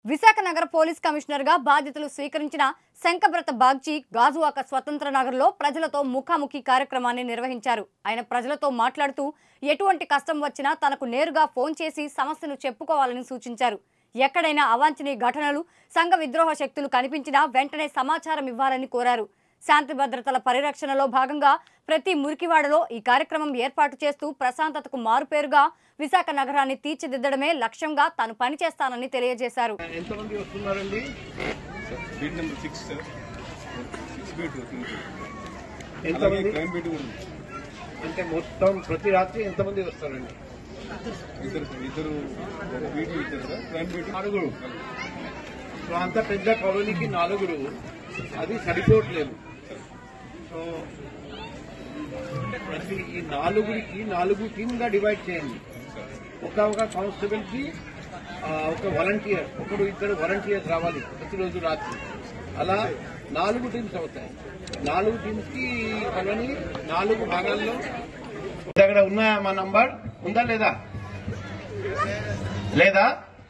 విశాఖ నగర police commissioner గా బాధ్యతలు స్వీకరించిన శంకబ్రత బాగ్చి గాజువాక స్వతంత్ర నగర్లో ప్రజలతో ముఖాముఖి కార్యక్రమాన్ని నిర్వహించారు ఆయన ప్రజలతో మాట్లాడుతూ ఎటువంటి కష్టం వచ్చినా తనకు నేరుగా ఫోన్ చేసి సమస్యను చెప్పుకోవాలని సూచించారు ఎక్కడైనా అవాంఛనీయ ఘటనలు సంఘ విద్రోహ శక్తులు కనిపించినా వెంటనే సమాచారం ఇవ్వాలని కోరారు శాంతి భద్రతల పరిరక్షణలో భాగంగా ప్రతి మురికివాడలో ఈ కార్యక్రమం ఏర్పాటు చేస్తూ ప్రశాంతతకు మారుపేరుగా విశాఖ నగరాన్ని తీర్చిదిద్దడమే లక్ష్యంగా తాను పనిచేస్తానని తెలియజేశారు ఎంతమంది వస్తున్నారండి beat number six sir six beat అలాగే ఎంతమంది క్రైమ్ బీట్ కూడా ఉంది. అంటే మొత్తం ప్రతి రాత్రి ఎంతమంది వస్తారండి ఇద్దరు ఇద్దరు ఒక బీట్ ఇద్దరు సార్ క్రైమ్ బీట్ నలుగురు సో అంత పెద్ద కాలనీకి నాలుగురు అది సరిపోవట్లేదు సో ప్రతి ఈ నాలుగురికి నాలుగు టీమ్ గా డివైడ్ చేయండి ఒక ఒక కానిస్టేబుల్ కి ఆ, ఒక వాలంటీర్ ఒకడు ఇద్దరు వాలంటీర్స్ రావాలి ప్రతిరోజు రాత్రి అలా నాలుగు టీమ్స్ అవుతాయి నాలుగు టీమ్స్ కి కాలనీ నాలుగు భాగాల్లో దగ్గర ఉన్న మా నంబర్ ఉందా లేదా లేదా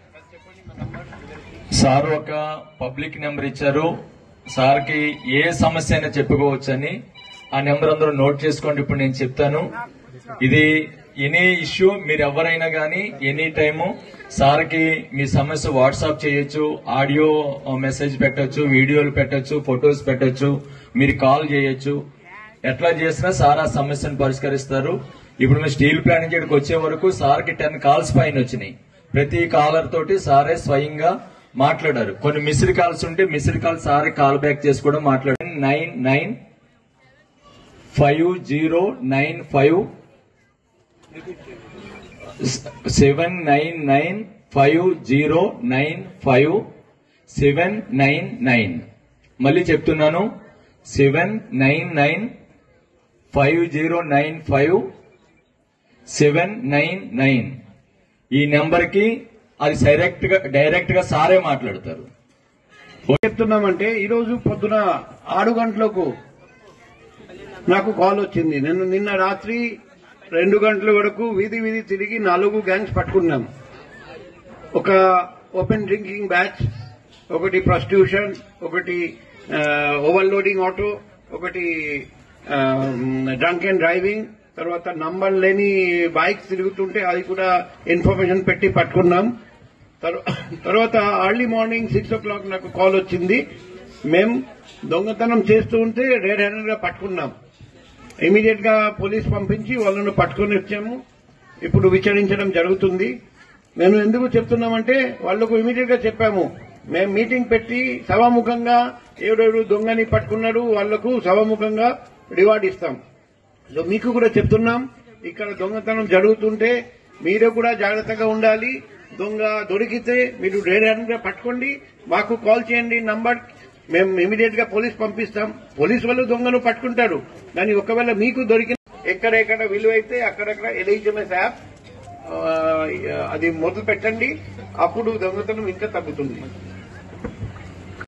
సార్ ఒక పబ్లిక్ నెంబర్ ఇచ్చారు సార్ కి ఏ సమస్య అయినా చెప్పుకోవచ్చని ఆ నెంబర్ అందరూ నోట్ చేసుకోండి ఇప్పుడు నేను చెప్తాను ఇది ఎనీ ఇష్యూ మీరు ఎవరైనా గానీ ఎనీ టైము సార్ కి మీ సమస్య వాట్సాప్ చేయొచ్చు ఆడియో మెసేజ్ పెట్టొచ్చు వీడియోలు పెట్టొచ్చు ఫొటోస్ పెట్టొచ్చు మీరు కాల్ చేయొచ్చు ఎట్లా చేసినా సార్ ఆ సమస్యను పరిష్కరిస్తారు ఇప్పుడు మేము స్టీల్ ప్లాంట్ నుంచి ఇక్కడికి వచ్చే వరకు సార్ కి టెన్ కాల్స్ పైన వచ్చినాయి ప్రతి కాలర్ తోటి సారే స్వయంగా మాట్లాడారు కొన్ని మిస్డ్ కాల్స్ ఉంటే మిస్డ్ కాల్ సారే కాల్ బ్యాక్ చేసి కూడా మాట్లాడారు nine nine five zero nine five seven nine nine five zero nine five seven nine nine మళ్ళీ చెప్తున్నాను seven nine nine five zero nine five seven nine nine ఈ number కి అది direct గా డైరెక్ట్ గా సారే మాట్లాడతారు చెప్తున్నామంటే ఈ రోజు పొద్దున ఆరు గంటలకు నాకు కాల్ వచ్చింది నేను నిన్న రాత్రి రెండు గంటల వరకు వీధి వీధి తిరిగి నాలుగు గ్యాంగ్స్ పట్టుకున్నాం ఒక ఓపెన్ డ్రింకింగ్ బ్యాచ్ ఒకటి ప్రాస్టిట్యూషన్ ఒకటి ఓవర్లోడింగ్ ఆటో ఒకటి డ్రంక్ అండ్ డ్రైవింగ్ తర్వాత నంబర్ లేని బైక్స్ తిరుగుతుంటే అది కూడా ఇన్ఫర్మేషన్ పెట్టి పట్టుకున్నాం తర్వా- తర్వాత early morning six o'clock నాకు కాల్ వచ్చింది మేం దొంగతనం చేస్తూ ఉంటే రెడ్ హ్యాండెడ్ గా పట్టుకున్నాం ఇమీడియట్ గా పోలీస్ పంపించి వాళ్ళను పట్టుకొని వచ్చాము ఇప్పుడు విచారించడం జరుగుతుంది నేను ఎందుకు చెప్తున్నామంటే వాళ్లకు ఇమీడియట్ గా చెప్పాము మేము మీటింగ్ పెట్టి సభాముఖంగా ఎవరెవరు దొంగని పట్టుకున్నారు వాళ్లకు సభాముఖంగా రివార్డ్ ఇస్తాం సో మీకు కూడా చెప్తున్నాం ఇక్కడ దొంగతనం జరుగుతుంటే మీరు కూడా జాగ్రత్తగా ఉండాలి దొంగ దొరికితే మీరు గా పట్టుకోండి మాకు కాల్ చేయండి నంబర్ మేము ఇమీడియట్ గా పోలీస్ పంపిస్తాం పోలీస్ వాళ్ళు దొంగను పట్టుకుంటారు కానీ ఒకవేళ మీకు దొరికిన ఎక్కడెక్కడ విలువైతే అక్కడక్కడ ఎలిజిఎంఎస్ యాప్ అది మొదలు పెట్టండి అప్పుడు దొంగతనం ఇంకా తగ్గుతుంది